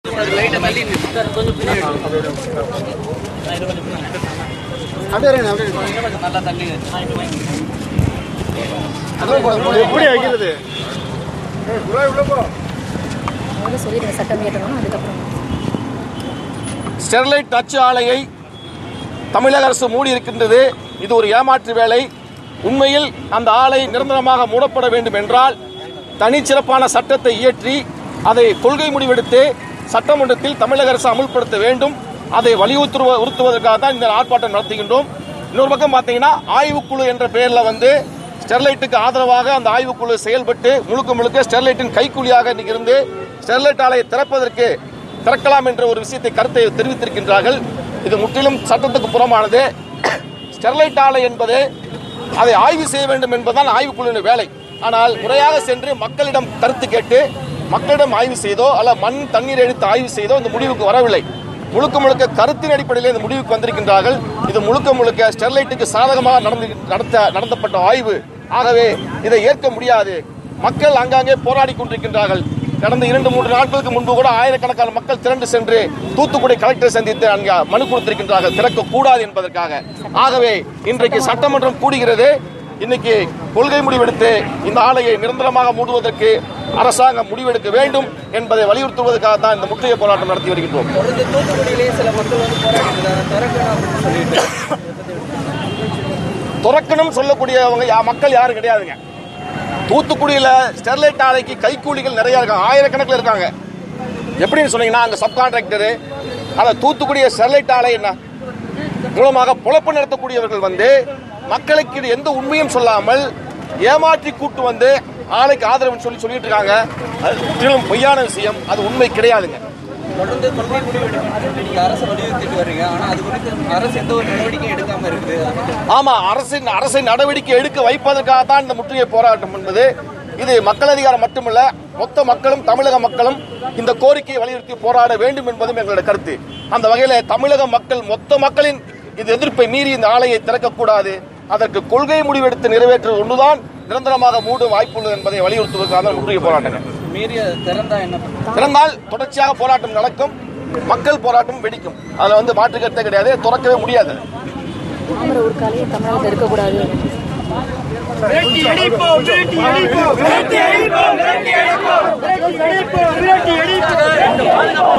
எப்படி வைக்கிறது முதல்ல சொல்லிடுங்க சட்டம் இயற்றணும் அதுக்கப்புறம் ஸ்டெர்லைட் நச்சு ஆலையை தமிழக அரசு மூடி இருக்கின்றது இது ஒரு ஏமாற்று வேலை உண்மையில் அந்த ஆலை நிரந்தரமாக மூடப்பட வேண்டும் என்றால் தனிச்சிறப்பான சட்டத்தை இயற்றி அதை கொள்கை முடிவெடுத்து சட்டமன்றத்தில் தமிழக அரசு அமுல்படுத்த வேண்டும் அதை வலியுறுத்துவ உறுத்துவதற்காக தான் இந்த ஆர்ப்பாட்டம் நடத்துகின்றோம் இன்னொரு பக்கம் பார்த்தீங்கன்னா ஆய்வுக்குழு என்ற பெயரில் வந்து ஸ்டெர்லைட்டுக்கு ஆதரவாக அந்த ஆய்வுக்குழு செயல்பட்டு முழுக்க முழுக்க ஸ்டெர்லைட்டின் கைக்கூலியாக இன்னைக்கு இருந்து ஸ்டெர்லைட் ஆலையை திறப்பதற்கு திறக்கலாம் என்ற ஒரு விஷயத்தை கருத்தை தெரிவித்திருக்கின்றார்கள் இது முற்றிலும் சட்டத்துக்கு புறமானது ஸ்டெர்லைட் ஆலை என்பது அதை ஆய்வு செய்ய வேண்டும் என்பதுதான் ஆய்வுக்குழுவின் வேலை ஆனால் முறையாக சென்று மக்களிடம் கருத்து கேட்டு மக்களிடம் ஆய்வு செய்தோ அல்ல மண் தண்ணீர் எடுத்து ஆய்வு செய்தோ இந்த முடிவுக்கு வரவில்லை முழுக்க முழுக்க கருத்தின் அடிப்படையில் இந்த முடிவுக்கு வந்திருக்கின்றார்கள் இது முழுக்க முழுக்க ஸ்டெர்லைட்டுக்கு சாதகமாக நடந்து நடத்த நடத்தப்பட்ட ஆய்வு ஆகவே இதை ஏற்க முடியாது மக்கள் ஆங்காங்கே போராடி கொண்டிருக்கின்றார்கள் கடந்த இரண்டு மூன்று நாட்களுக்கு முன்பு கூட ஆயிரக்கணக்கான மக்கள் திரண்டு சென்று தூத்துக்குடி கலெக்டரை சந்தித்து அங்கே மனு கொடுத்திருக்கின்றார்கள் திறக்க கூடாது என்பதற்காக ஆகவே இன்றைக்கு சட்டமன்றம் கூடுகிறது இன்னைக்கு கொள்கை முடிவெடுத்து இந்த ஆலையை நிரந்தரமாக மூடுவதற்கு அரசாங்கம் முடிவெடுக்க வேண்டும் என்பதை வலியுறுத்துவதற்காக தான் இந்த முற்றுகை போராட்டம் நடத்தி வருகின்றோம் தொடர்ந்து தூத்துக்குடியிலேயே சில மக்கள் வந்து போராடிட்டு இருக்காங்க திறக்கணும் அப்படின்னு சொல்லிட்டு துறக்கணும் சொல்லக்கூடியவங்க யா- மக்கள் யாரும் கிடையாதுங்க தூத்துக்குடியில ஸ்டெர்லைட் ஆலைக்கு கைக்கூலிகள் நிறைய இருக்காங்க ஆயிரக்கணக்கில் இருக்காங்க எப்படின்னு சொன்னீங்கன்னா அங்க சப்கான்ட்ராக்டரு அந்த தூத்துக்குடிய ஸ்டெர்லைட் ஆலை என்ன மூலமாக பொழப்பு நடத்தக்கூடியவர்கள் வந்து மக்களுக்கு இது எந்த உண்மையும் சொல்லாமல் ஏமாற்றி கூட்டு வந்து ஆலைக்கு ஆதரவுன்னு சொல்லி சொல்லிட்டு இருக்காங்க அது முற்றிலும் பொய்யான விஷயம் அது உண்மை கிடையாதுங்க தொடர்ந்து கொள்கை முடிவு எடுக்கணும்னு நீங்க அரசு வலியுறுத்திட்டு வர்றீங்க ஆனா அது குறித்து அரசு எந்த ஒரு நடவடிக்கையும் எடுக்காம இருக்குது ஆமா அரசின் அரசை நடவடிக்கை எடுக்க வைப்பதற்காக தான் இந்த முற்றுகை போராட்டம் என்பது இது மக்கள் அதிகாரம் மட்டுமல்ல மொத்த மக்களும் தமிழக மக்களும் இந்த கோரிக்கையை வலியுறுத்தி போராட வேண்டும் என்பதும் எங்களோட கருத்து அந்த வகையில தமிழக மக்கள் மொத்த மக்களின் இது எதிர்ப்பை மீறி இந்த ஆலையை திறக்கக்கூடாது அதற்கு கொள்கை முடிவெடுத்து நிறைவேற்றுவது ஒன்றுதான் நிரந்தரமாக மூடும் வாய்ப்புள்ளது என்பதை வலியுறுத்துவதற்காக தான் முற்றுகை போராட்டங்கள் மீறிய திறந்தா என்ன பண்ணுறது திறந்தால் தொடர்ச்சியாக போராட்டம் நடக்கும் மக்கள் போராட்டம் வெடிக்கும் அதுல வந்து மாற்று கருத்தே கிடையாது திறக்கவே முடியாது தாமிர உருக்காலையே தமிழகத்தில் இருக்கக்கூடாது வேட்டி அடிப்போம் வேட்டி அடிப்போம் வேட்டி அடிப்போம் வேட்டி அடிப்போம் வேட்டி அடிப்போம் வேட்டி அடிப்போம்